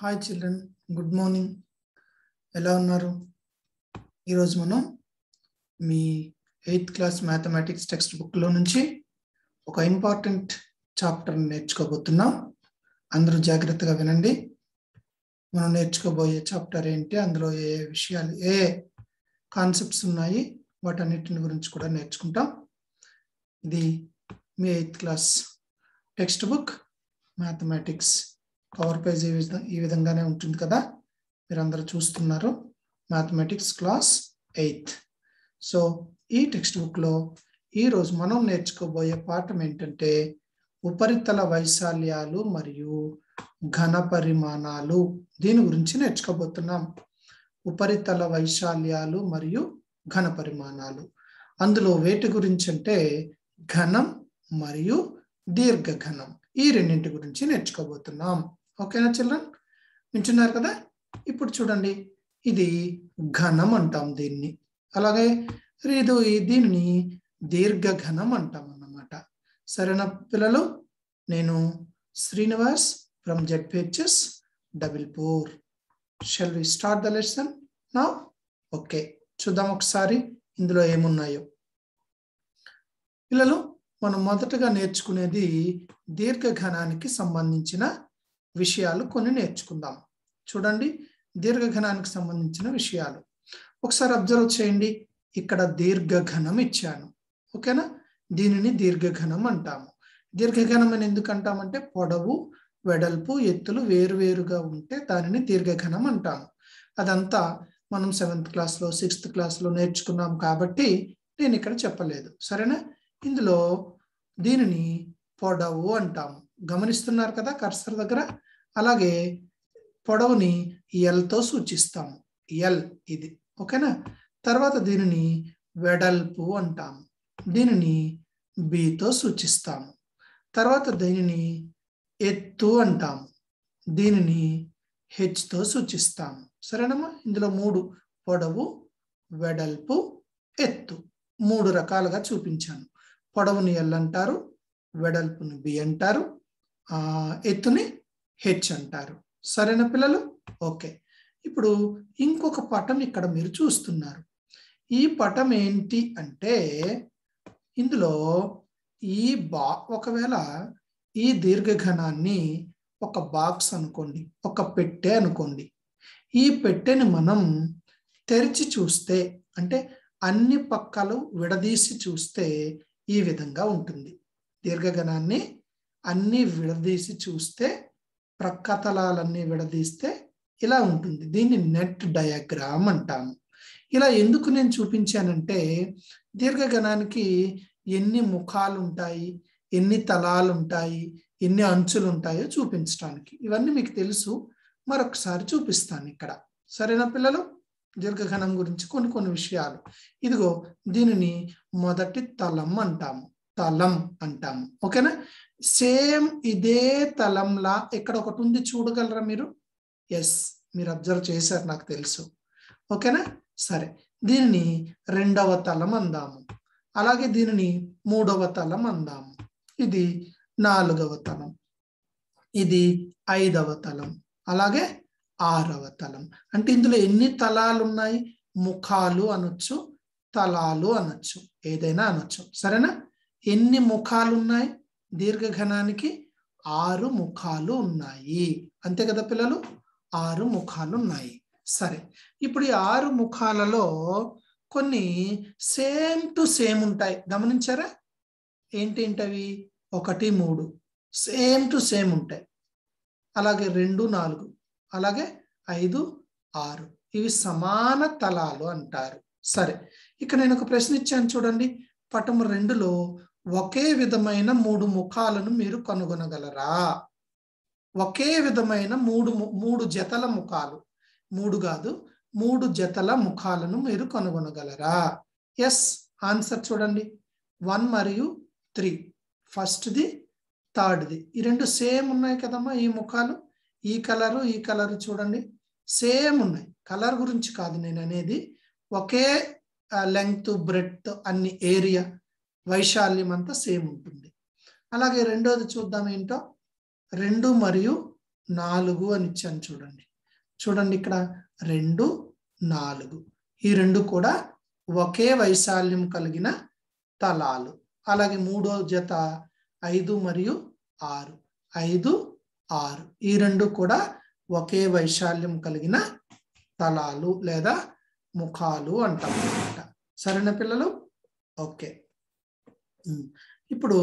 Hi children good morning ఎలా ఉన్నారు ఈరోజు మనం మీ ఎయిత్ క్లాస్ మ్యాథమెటిక్స్ టెక్స్ట్ బుక్లో నుంచి ఒక ఇంపార్టెంట్ చాప్టర్ నేర్చుకోబోతున్నాం అందరూ జాగ్రత్తగా వినండి మనం నేర్చుకోబోయే చాప్టర్ ఏంటి అందులో ఏ విషయాలు ఏ కాన్సెప్ట్స్ ఉన్నాయి వాటన్నిటిని గురించి కూడా నేర్చుకుంటాం ఇది మీ eighth class text book mathematics cover page ఈ విధంగా ఈ విధంగానే ఉంటుంది కదా మీరు అందరూ చూస్తున్నారు మ్యాథమెటిక్స్ క్లాస్ ఎయిత్ సో ఈ టెక్స్ట్ బుక్లో ఈరోజు మనం నేర్చుకోబోయే పాఠం ఏంటంటే ఉపరితల వైశాల్యాలు మరియు ఘన పరిమాణాలు దీని గురించి నేర్చుకోబోతున్నాం ఉపరితల వైశాల్యాలు మరియు ఘన పరిమాణాలు అందులో వేటి గురించి అంటే ఘనం మరియు దీర్ఘఘనం ఈ రెండింటి గురించి నేర్చుకోబోతున్నాం ఓకేనా చిల్డ్రన్ వింటున్నారు కదా ఇప్పుడు చూడండి ఇది ఘనం అంటాం దీన్ని అలాగే ఇది దీనిని దీర్ఘఘనం అంటాం అన్నమాట సరేనా పిల్లలు నేను Srinivas from ZPHS Dabilpur shall we start the lesson నా ఓకే చూద్దాం ఒకసారి ఇందులో ఏమున్నాయో పిల్లలు మనం మొదటగా నేర్చుకునేది దీర్ఘఘనానికి సంబంధించిన విషయాలు కొన్ని నేర్చుకుందాం చూడండి దీర్ఘఘనానికి సంబంధించిన విషయాలు ఒకసారి అబ్జర్వ్ చేయండి ఇక్కడ దీర్ఘఘనం ఇచ్చాను ఓకేనా దీనిని దీర్ఘఘనం అంటాము దీర్ఘఘనం అని ఎందుకు అంటామంటే పొడవు వెడల్పు ఎత్తులు వేరువేరుగా ఉంటే దానిని దీర్ఘఘనం అంటాము అదంతా మనం సెవెంత్ క్లాస్లో సిక్స్త్ క్లాస్లో నేర్చుకున్నాం కాబట్టి నేను ఇక్కడ చెప్పలేదు సరేనా ఇందులో దీనిని పొడవు అంటాము గమనిస్తున్నారు కదా కర్సర్ దగ్గర అలాగే పొడవుని ఎల్తో సూచిస్తాము ఎల్ ఇది ఓకేనా తర్వాత దీనిని వెడల్పు అంటాము దీనిని బితో సూచిస్తాము తర్వాత దీనిని ఎత్తు అంటాము దీనిని హెచ్తో సూచిస్తాము సరేనమ్మా ఇందులో మూడు పొడవు వెడల్పు ఎత్తు మూడు రకాలుగా చూపించాను పొడవుని ఎల్ అంటారు వెడల్పుని బి అంటారు ఆ ఎత్తుని హెచ్ అంటారు సరేనా పిల్లలు ఓకే ఇప్పుడు ఇంకొక పటం ఇక్కడ మీరు చూస్తున్నారు ఈ పటం ఏంటి అంటే ఇందులో ఈ బా ఒకవేళ ఈ దీర్ఘఘనాన్ని ఒక బాక్స్ అనుకోండి ఒక పెట్టె అనుకోండి ఈ పెట్టెని మనం తెరిచి చూస్తే అంటే అన్ని పక్కలు విడదీసి చూస్తే ఈ విధంగా ఉంటుంది దీర్ఘగణాన్ని అన్ని విడదీసి చూస్తే ప్రక్కతలాలన్నీ విడదీస్తే ఇలా ఉంటుంది దీన్ని నెట్ డయాగ్రామ్ అంటాము ఇలా ఎందుకు నేను చూపించానంటే దీర్ఘగణానికి ఎన్ని ముఖాలు ఉంటాయి ఎన్ని తలాలు ఉంటాయి ఎన్ని అంచులు ఉంటాయో చూపించడానికి ఇవన్నీ మీకు తెలుసు మరొకసారి చూపిస్తాను ఇక్కడ సరేనా పిల్లలు దీర్ఘఘనం గురించి కొన్ని కొన్ని విషయాలు ఇదిగో దీనిని మొదటి తలం అంటాము తలం అంటాము ఓకేనా సేమ్ ఇదే తలంలా ఇక్కడ ఒకటి ఉంది చూడగలరా మీరు ఎస్ మీరు అబ్జర్వ్ చేశారు నాకు తెలుసు ఓకేనా సరే దీనిని రెండవ తలం అందాము అలాగే దీనిని మూడవ తలం అందాము ఇది నాలుగవ తలం ఇది ఐదవ తలం అలాగే ఆరవ తలం అంటే ఇందులో ఎన్ని తలాలు ఉన్నాయి ముఖాలు అనొచ్చు తలాలు అనొచ్చు ఏదైనా అనొచ్చు సరేనా ఎన్ని ముఖాలు ఉన్నాయి దీర్ఘఘనానికి ఆరు ముఖాలు ఉన్నాయి అంతే కదా పిల్లలు ఆరు ముఖాలు ఉన్నాయి సరే ఇప్పుడు ఈ ఆరు ముఖాలలో కొన్ని సేమ్ టు సేమ్ ఉంటాయి గమనించారా ఏంటేంటవి ఒకటి మూడు సేమ్ టు సేమ్ ఉంటాయి అలాగే రెండు నాలుగు అలాగే ఐదు ఆరు ఇవి సమాన తలాలు అంటారు సరే ఇక నేను ఒక ప్రశ్న ఇచ్చాను చూడండి పటం రెండులో ఒకే విధమైన మూడు ముఖాలను మీరు కనుగొనగలరా ఒకే విధమైన మూడు మూడు జతల ముఖాలు మూడు కాదు మూడు జతల ముఖాలను మీరు కనుగొనగలరా ఎస్ ఆన్సర్ చూడండి వన్ మరియు త్రీ ఫస్ట్ది థర్డ్ది ఈ రెండు సేమ్ ఉన్నాయి కదమ్మా ఈ ముఖాలు ఈ కలరు ఈ కలరు చూడండి సేమ్ ఉన్నాయి కలర్ గురించి కాదు నేను అనేది ఒకే లెంగ్త్ బ్రెడ్త్ అన్ని ఏరియా వైశాల్యం అంతా సేమ్ ఉంటుంది అలాగే రెండోది చూద్దాం ఏంటో రెండు మరియు నాలుగు అని ఇచ్చాను చూడండి చూడండి ఇక్కడ రెండు నాలుగు ఈ రెండు కూడా ఒకే వైశాల్యం కలిగిన తలాలు అలాగే మూడో జత ఐదు మరియు ఆరు ఐదు ఆరు ఈ రెండు కూడా ఒకే వైశాల్యం కలిగిన తలాలు లేదా ముఖాలు అంటాం అనమాట సరేనా పిల్లలు ఓకే ఉమ్. ఇప్పుడు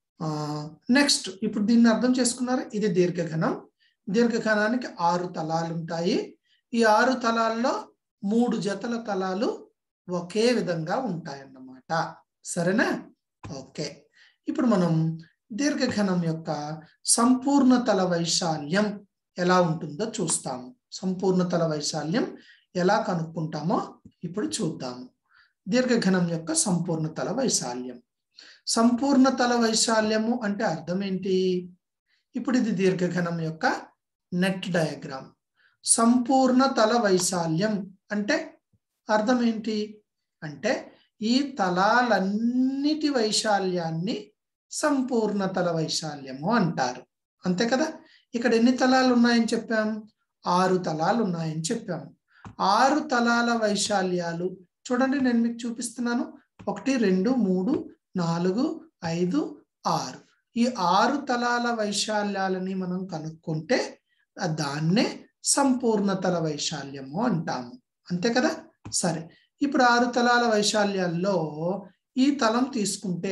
నెక్స్ట్ ఇప్పుడు దీన్ని అర్థం చేసుకున్నారు ఇది దీర్ఘఘనం దీర్ఘఘనానికి ఆరు తలాలు ఉంటాయి ఈ ఆరు తలాల్లో మూడు జతల తలాలు ఒకే విధంగా ఉంటాయన్నమాట సరేనా ఓకే ఇప్పుడు మనం దీర్ఘఘనం యొక్క సంపూర్ణ తల వైశాల్యం ఎలా ఉంటుందో చూస్తాము సంపూర్ణ తల వైశాల్యం ఎలా కనుక్కుంటామో ఇప్పుడు చూద్దాము దీర్ఘఘనం యొక్క సంపూర్ణ తల వైశాల్యం సంపూర్ణ తల వైశాల్యము అంటే అర్థం ఏంటి ఇప్పుడు ఇది దీర్ఘఘనం యొక్క నెట్ డయాగ్రామ్ సంపూర్ణ తల వైశాల్యం అంటే అర్థం ఏంటి అంటే ఈ తలాలన్నిటి వైశాల్యాన్ని సంపూర్ణ తల వైశాల్యము అంటారు అంతే కదా ఇక్కడ ఎన్ని తలాలు ఉన్నాయని చెప్పాం ఆరు తలాలు ఉన్నాయని చెప్పాము ఆరు తలాల వైశాల్యాలు చూడండి నేను మీకు చూపిస్తున్నాను ఒకటి రెండు మూడు నాలుగు ఐదు ఆరు ఈ ఆరు తలాల వైశాల్యాలని మనం కనుక్కుంటే ఆ దాన్నే సంపూర్ణ తల వైశాల్యము అంటాము అంతే కదా సరే ఇప్పుడు ఆరు తలాల వైశాల్యాల్లో ఈ తలం తీసుకుంటే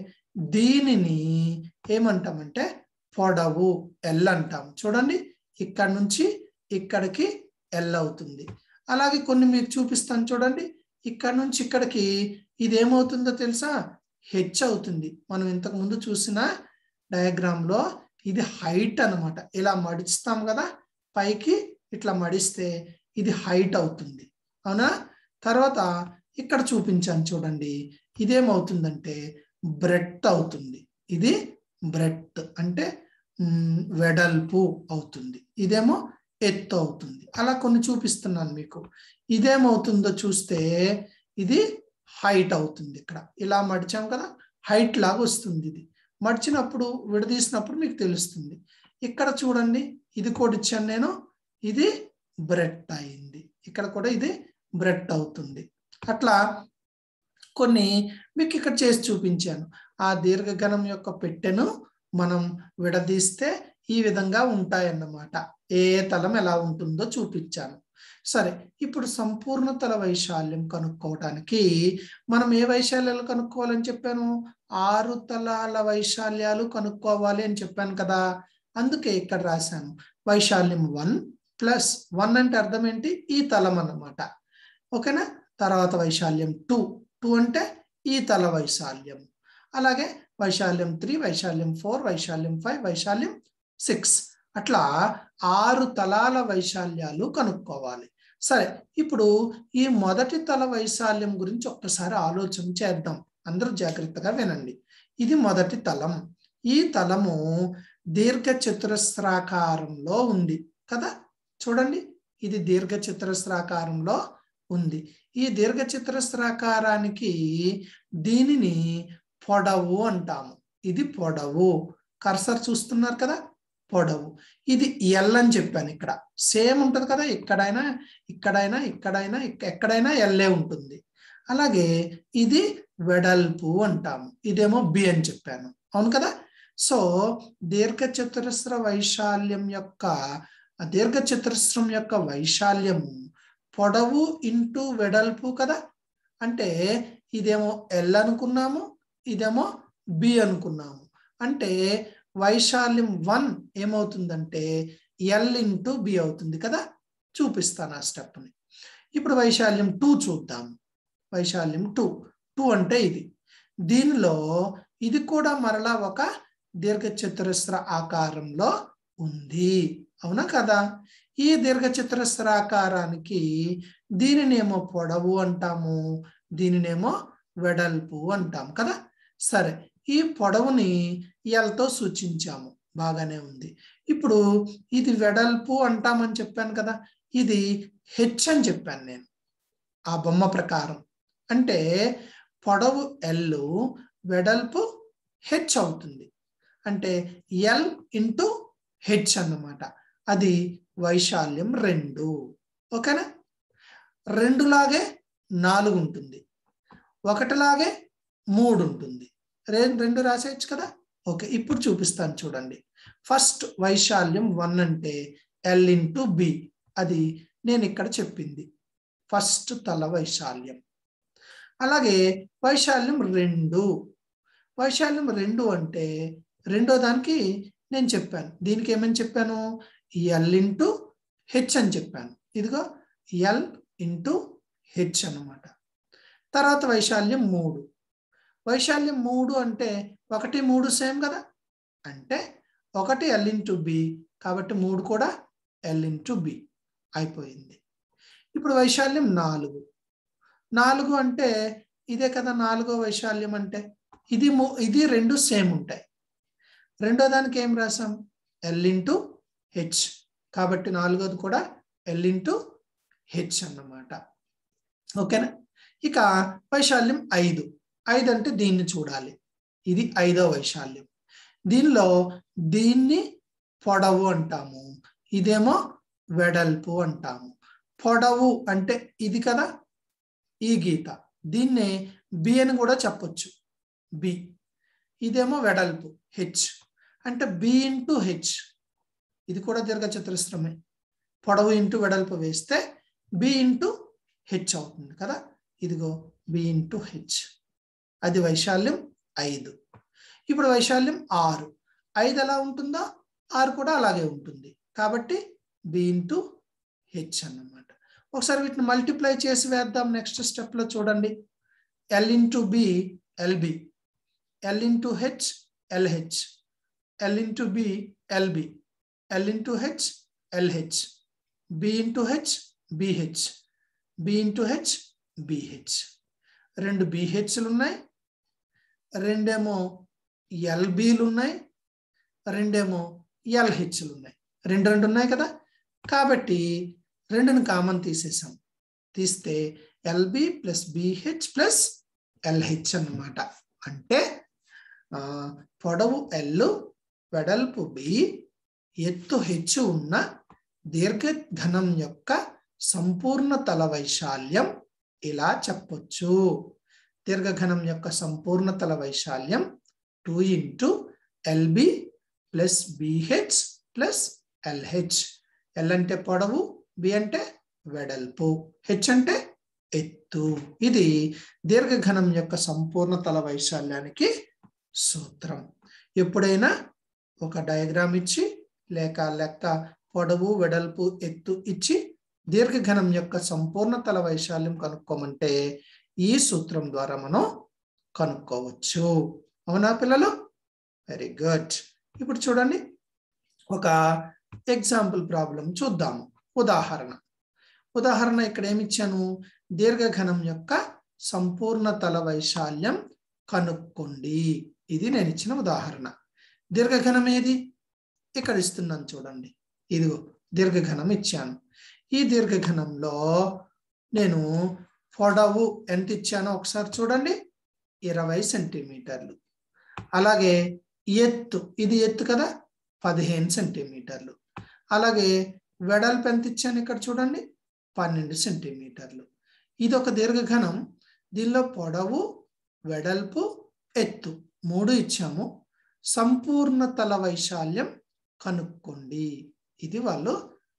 దీనిని ఏమంటామంటే పొడవు ఎల్ అంటాం చూడండి ఇక్కడ నుంచి ఇక్కడికి ఎల్ అవుతుంది అలాగే కొన్ని మీకు చూపిస్తాను చూడండి ఇక్కడ నుంచి ఇక్కడికి ఇది ఏమవుతుందో తెలుసా హెచ్ అవుతుంది మనం ఇంతకు ముందు చూసిన డయాగ్రామ్ లో ఇది హైట్ అన్నమాట ఇలా మడిస్తాం కదా పైకి ఇట్లా మడిస్తే ఇది హైట్ అవుతుంది అవునా తర్వాత ఇక్కడ చూపించాను చూడండి ఇదేమవుతుందంటే బ్రెడ్ అవుతుంది ఇది బ్రెడ్ అంటే మ్, వెడల్పు అవుతుంది ఇదేమో ఎత్తు అవుతుంది అలా కొన్ని చూపిస్తున్నాను మీకు ఇదేమవుతుందో చూస్తే ఇది హైట్ అవుతుంది ఇక్కడ ఇలా మడిచాం కదా హైట్ లాగా వస్తుంది ఇది మడిచినప్పుడు విడదీసినప్పుడు మీకు తెలుస్తుంది ఇక్కడ చూడండి ఇది కూడా ఇచ్చాను నేను ఇది బ్రెడ్ అయింది ఇక్కడ కూడా ఇది బ్రెడ్ అవుతుంది అట్లా కొన్ని మీకు ఇక్కడ చేసి చూపించాను ఆ దీర్ఘగణం యొక్క పెట్టెను మనం విడదీస్తే ఈ విధంగా ఉంటాయన్నమాట ఏ తలం ఎలా ఉంటుందో చూపించాను సరే ఇప్పుడు సంపూర్ణ తల వైశాల్యం కనుక్కోవడానికి మనం ఏ వైశాల్యాలు కనుక్కోవాలని చెప్పాను ఆరు తలాల వైశాల్యాలు కనుక్కోవాలి అని చెప్పాను కదా అందుకే ఇక్కడ రాశాను వైశాల్యం వన్ ప్లస్ వన్ అంటే అర్థం ఏంటి ఈ తలం అన్నమాట ఓకేనా తర్వాత వైశాల్యం టూ టూ అంటే ఈ తల వైశాల్యం అలాగే వైశాల్యం త్రీ వైశాల్యం ఫోర్ వైశాల్యం ఫైవ్ వైశాల్యం సిక్స్ అట్లా ఆరు తలాల వైశాల్యాలు కనుక్కోవాలి సరే ఇప్పుడు ఈ మొదటి తల వైశాల్యం గురించి ఒక్కసారి ఆలోచన చేద్దాం అందరూ జాగ్రత్తగా వినండి ఇది మొదటి తలం ఈ తలము దీర్ఘ చతురస్రాకారంలో ఉంది కదా చూడండి ఇది దీర్ఘ చతురస్రాకారంలో ఉంది ఈ దీర్ఘ చతురస్రాకారానికి దీనిని పొడవు అంటాము ఇది పొడవు కర్సర్ చూస్తున్నారు కదా పొడవు ఇది ఎల్ అని చెప్పాను ఇక్కడ సేమ్ ఉంటది కదా ఇక్కడైనా ఇక్కడైనా ఇక్కడైనా ఇక్క- ఎక్కడైనా ఎల్లే ఉంటుంది అలాగే ఇది వెడల్పు అంటాము ఇదేమో బి అని చెప్పాను అవును కదా సో దీర్ఘ చతురస్ర వైశాల్యం యొక్క ఆ దీర్ఘ చతురస్రం యొక్క వైశాల్యము పొడవు ఇంటూ వెడల్పు కదా అంటే ఇదేమో ఎల్ అనుకున్నాము ఇదేమో బి అనుకున్నాము అంటే వైశాల్యం వన్ ఏమవుతుందంటే ఎల్ ఇంటూ బి అవుతుంది కదా చూపిస్తాను ఆ స్టెప్ని ఇప్పుడు వైశాల్యం టూ చూద్దాం వైశాల్యం టూ టూ అంటే ఇది దీనిలో ఇది కూడా మరలా ఒక దీర్ఘ చతురస్ర ఆకారంలో ఉంది అవునా కదా ఈ దీర్ఘ చతురస్ర ఆకారానికి దీనినేమో పొడవు అంటాము దీనినేమో వెడల్పు అంటాం కదా సరే ఈ పొడవుని ఎల్తో సూచించాము బాగానే ఉంది ఇప్పుడు ఇది వెడల్పు అంటామని చెప్పాను కదా ఇది హెచ్ అని చెప్పాను నేను ఆ బొమ్మ ప్రకారం అంటే పొడవు ఎల్ వెడల్పు హెచ్ అవుతుంది అంటే ఎల్ ఇంటూ హెచ్ అన్నమాట అది వైశాల్యం రెండు ఓకేనా రెండులాగే నాలుగు ఉంటుంది ఒకటిలాగే మూడు ఉంటుంది రెండు రాసేయచ్చు కదా ఓకే ఇప్పుడు చూపిస్తాను చూడండి ఫస్ట్ వైశాల్యం వన్ అంటే ఎల్ ఇంటూ బి అది నేను ఇక్కడ చెప్పింది ఫస్ట్ తల వైశాల్యం అలాగే వైశాల్యం రెండు వైశాల్యం రెండు అంటే రెండో దానికి నేను చెప్పాను దీనికి ఏమని చెప్పాను ఎల్ ఇంటూ హెచ్ అని చెప్పాను ఇదిగో ఎల్ ఇంటూ హెచ్ అన్నమాట తర్వాత వైశాల్యం మూడు వైశాల్యం మూడు అంటే ఒకటి మూడు సేమ్ కదా అంటే ఒకటి ఎల్ ఇంటూ బి కాబట్టి మూడు కూడా ఎల్ ఇంటూ బి అయిపోయింది ఇప్పుడు వైశాల్యం నాలుగు నాలుగు అంటే ఇదే కదా నాలుగో వైశాల్యం అంటే ఇది ఇది రెండు సేమ్ ఉంటాయి రెండో దానికి ఏం రాసాం ఎల్ ఇంటూ హెచ్ కాబట్టి నాలుగోది కూడా ఎల్ ఇంటూ హెచ్ అన్నమాట ఓకేనా ఇక వైశాల్యం ఐదు ఐదు అంటే దీన్ని చూడాలి ఇది ఐదో వైశాల్యం దీనిలో దీన్ని పొడవు అంటాము ఇదేమో వెడల్పు అంటాము పొడవు అంటే ఇది కదా ఈ గీత దీన్నే బి అని కూడా చెప్పొచ్చు బి ఇదేమో వెడల్పు హెచ్ అంటే బి ఇంటూ హెచ్ ఇది కూడా దీర్ఘచతురస్రమే పొడవు ఇంటూ వెడల్పు వేస్తే బి ఇంటూ హెచ్ అవుతుంది కదా ఇదిగో బి ఇంటూ హెచ్ అది వైశాల్యం ఐదు ఇప్పుడు వైశాల్యం ఆరు ఐదు ఎలా ఉంటుందో ఆరు కూడా అలాగే ఉంటుంది కాబట్టి బి ఇంటూ హెచ్ అన్నమాట ఒకసారి వీటిని మల్టిప్లై చేసి వేద్దాం నెక్స్ట్ స్టెప్లో చూడండి L into B LB L into H LH L into B LB L into H LH B into H BH B into H BH రెండు బిహెచ్లు ఉన్నాయి రెండేమో ఎల్బీలు ఉన్నాయి రెండేమో ఎల్హెచ్లు ఉన్నాయి రెండు రెండు ఉన్నాయి కదా కాబట్టి రెండుని కామన్ తీసేసాం తీస్తే LB plus BH plus LH అన్నమాట అంటే పొడవు ఎల్ వెడల్పు బి ఎత్తు హెచ్ ఉన్న దీర్ఘఘనం యొక్క సంపూర్ణ తల వైశాల్యం ఇలా చెప్పొచ్చు దీర్ఘఘనం యొక్క సంపూర్ణ తల వైశాల్యం two into LB plus BH plus LH L అంటే పొడవు బి అంటే వెడల్పు హెచ్ అంటే ఎత్తు ఇది దీర్ఘఘనం యొక్క సంపూర్ణ తల వైశాల్యానికి సూత్రం ఎప్పుడైనా ఒక డయాగ్రామ్ ఇచ్చి లేక లెక్క పొడవు వెడల్పు ఎత్తు ఇచ్చి దీర్ఘఘనం యొక్క సంపూర్ణ తల వైశాల్యం కనుక్కోమంటే ఈ సూత్రం ద్వారా మనం కనుక్కోవచ్చు అవునా పిల్లలు వెరీ గుడ్ ఇప్పుడు చూడండి ఒక ఎగ్జాంపుల్ ప్రాబ్లం చూద్దాము ఉదాహరణ ఉదాహరణ ఇక్కడ ఏమి ఇచ్చాను దీర్ఘఘనం యొక్క సంపూర్ణ తల వైశాల్యం కనుక్కోండి ఇది నేను ఇచ్చిన ఉదాహరణ దీర్ఘఘనం ఏది ఇక్కడ ఇస్తున్నాను చూడండి ఇదిగో దీర్ఘఘనం ఇచ్చాను ఈ దీర్ఘఘనంలో నేను పొడవు ఎంత ఇచ్చానో ఒకసారి చూడండి ఇరవై సెంటీమీటర్లు అలాగే ఎత్తు ఇది ఎత్తు కదా పదిహేను సెంటీమీటర్లు అలాగే వెడల్పు ఎంత ఇచ్చాను ఇక్కడ చూడండి పన్నెండు సెంటీమీటర్లు ఇది ఒక దీర్ఘఘనం దీనిలో పొడవు వెడల్పు ఎత్తు మూడు ఇచ్చాము సంపూర్ణ తల వైశాల్యం కనుక్కోండి ఇది వాళ్ళు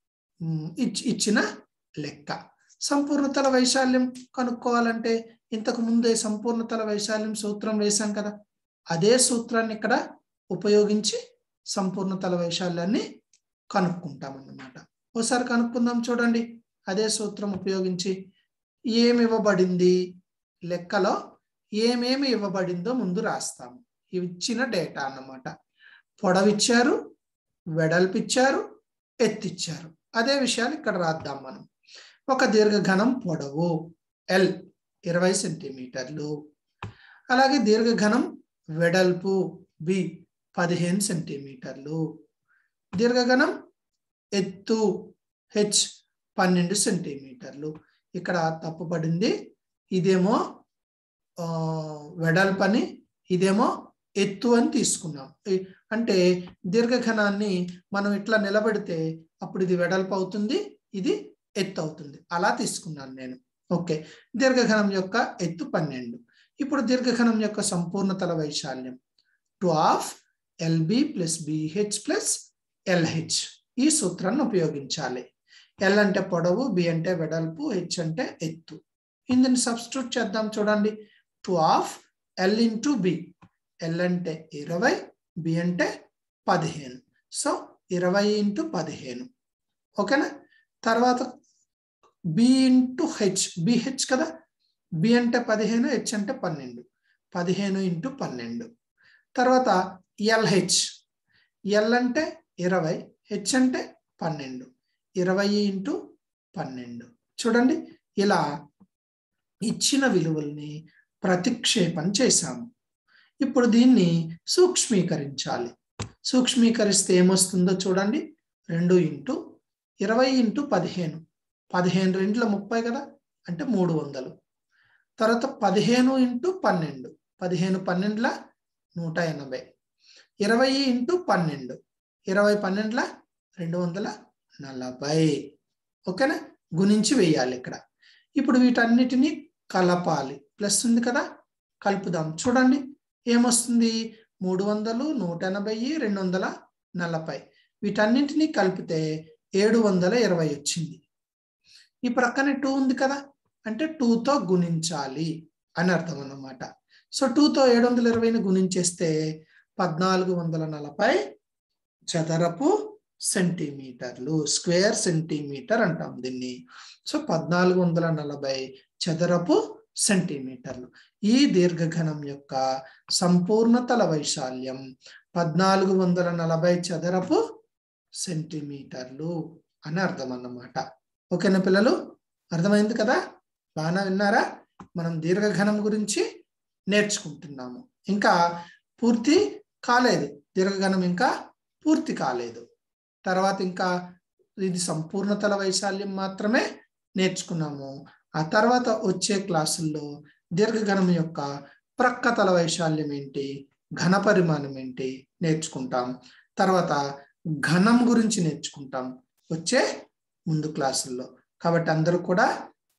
ఇచ్చిన లెక్క సంపూర్ణతల వైశాల్యం కనుక్కోవాలంటే ఇంతకు ముందే సంపూర్ణతల వైశాల్యం సూత్రం వేశాం కదా అదే సూత్రాన్ని ఇక్కడ ఉపయోగించి సంపూర్ణతల వైశాల్యాన్ని కనుక్కుంటామన్నమాట ఒకసారి కనుక్కుందాం చూడండి అదే సూత్రం ఉపయోగించి ఏమి ఇవ్వబడింది లెక్కలో ఏమేమి ఇవ్వబడిందో ముందు రాస్తాము ఇచ్చిన డేటా అన్నమాట పొడవిచ్చారు వెడల్పిచ్చారు ఎత్తిచ్చారు అదే విషయాలు ఇక్కడ రాద్దాం మనం ఒక దీర్ఘఘనం పొడవు ఎల్ ఇరవై సెంటీమీటర్లు అలాగే దీర్ఘఘనం వెడల్పు బి పదిహేను సెంటీమీటర్లు దీర్ఘఘనం ఎత్తు హెచ్ పన్నెండు సెంటీమీటర్లు ఇక్కడ తప్పుపడింది ఇదేమో వెడల్పని ఇదేమో ఎత్తు అని తీసుకున్నాం అంటే దీర్ఘఘనాన్ని మనం ఇట్లా నిలబెడితే అప్పుడు ఇది వెడల్పు అవుతుంది ఇది ఎత్తు అవుతుంది అలా తీసుకున్నాను నేను ఓకే దీర్ఘఘనం యొక్క ఎత్తు పన్నెండు ఇప్పుడు దీర్ఘఘనం యొక్క సంపూర్ణతల వైశాల్యం two of LB plus BH plus LH ఈ సూత్రాన్ని ఉపయోగించాలి ఎల్ అంటే పొడవు బి అంటే వెడల్పు హెచ్ అంటే ఎత్తు ఇందుని సబ్స్టిట్యూట్ చేద్దాం చూడండి two of L into B L అంటే ఇరవై బి అంటే పదిహేను సో ఇరవై ఇంటూ పదిహేను ఓకేనా తర్వాత బి ఇంటూ హెచ్ బిహెచ్ కదా బి అంటే పదిహేను హెచ్ అంటే పన్నెండు పదిహేను ఇంటూ పన్నెండు తర్వాత ఎల్హెచ్ ఎల్ అంటే ఇరవై హెచ్ అంటే పన్నెండు ఇరవై ఇంటూ పన్నెండు చూడండి ఇలా ఇచ్చిన విలువల్ని ప్రతిక్షేపం చేశాము ఇప్పుడు దీన్ని సూక్ష్మీకరించాలి సూక్ష్మీకరిస్తే ఏమొస్తుందో చూడండి రెండు ఇంటూ ఇరవై ఇంటూ పదిహేను పదిహేను రెండుల ముప్పై కదా అంటే మూడు వందలు తర్వాత పదిహేను ఇంటూ పన్నెండు పదిహేను పన్నెండుల నూట ఎనభై ఇరవై ఇంటూ పన్నెండు ఇరవై పన్నెండుల రెండు వందల నలభై ఓకేనా గుణించి వేయాలి ఇక్కడ ఇప్పుడు వీటన్నిటిని కలపాలి ప్లస్ ఉంది కదా కలుపుదాం చూడండి ఏమొస్తుంది మూడు వందలు నూట ఎనభై రెండు వందల నలభై వీటన్నింటినీ కలిపితే ఏడు వందల ఇరవై వచ్చింది ఈ ప్రక్కనే టూ ఉంది కదా అంటే టూతో గుణించాలి అని అర్థం అన్నమాట సో టూతో ఏడు వందల ఇరవైని గుణించేస్తే పద్నాలుగు వందల నలభై చదరపు సెంటీమీటర్లు స్క్వేర్ సెంటీమీటర్ అంటాం దీన్ని సో పద్నాలుగు వందల నలభై చదరపు సెంటీమీటర్లు ఈ దీర్ఘఘనం యొక్క సంపూర్ణతల వైశాల్యం పద్నాలుగు వందల నలభై చదరపు సెంటీమీటర్లు అని అర్థం అన్నమాట ఓకేనా పిల్లలు అర్థమైంది కదా బాగా విన్నారా మనం దీర్ఘఘనం గురించి నేర్చుకుంటున్నాము ఇంకా పూర్తి కాలేదు దీర్ఘఘనం ఇంకా పూర్తి కాలేదు తర్వాత ఇంకా ఇది సంపూర్ణతల వైశాల్యం మాత్రమే నేర్చుకున్నాము ఆ తర్వాత వచ్చే క్లాసుల్లో దీర్ఘఘనం యొక్క ప్రక్కతల వైశాల్యం ఏంటి ఘన పరిమాణం ఏంటి నేర్చుకుంటాం తర్వాత ఘనం గురించి నేర్చుకుంటాం వచ్చే ముందు క్లాసుల్లో కాబట్టి అందరూ కూడా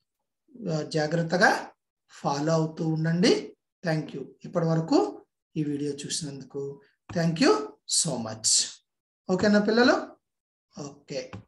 జాగ్రత్తగా ఫాలో అవుతూ ఉండండి థ్యాంక్ యూ ఇప్పటి వరకు ఈ వీడియో చూసినందుకు థ్యాంక్ యూ సో మచ్ ఓకేనా పిల్లలు ఓకే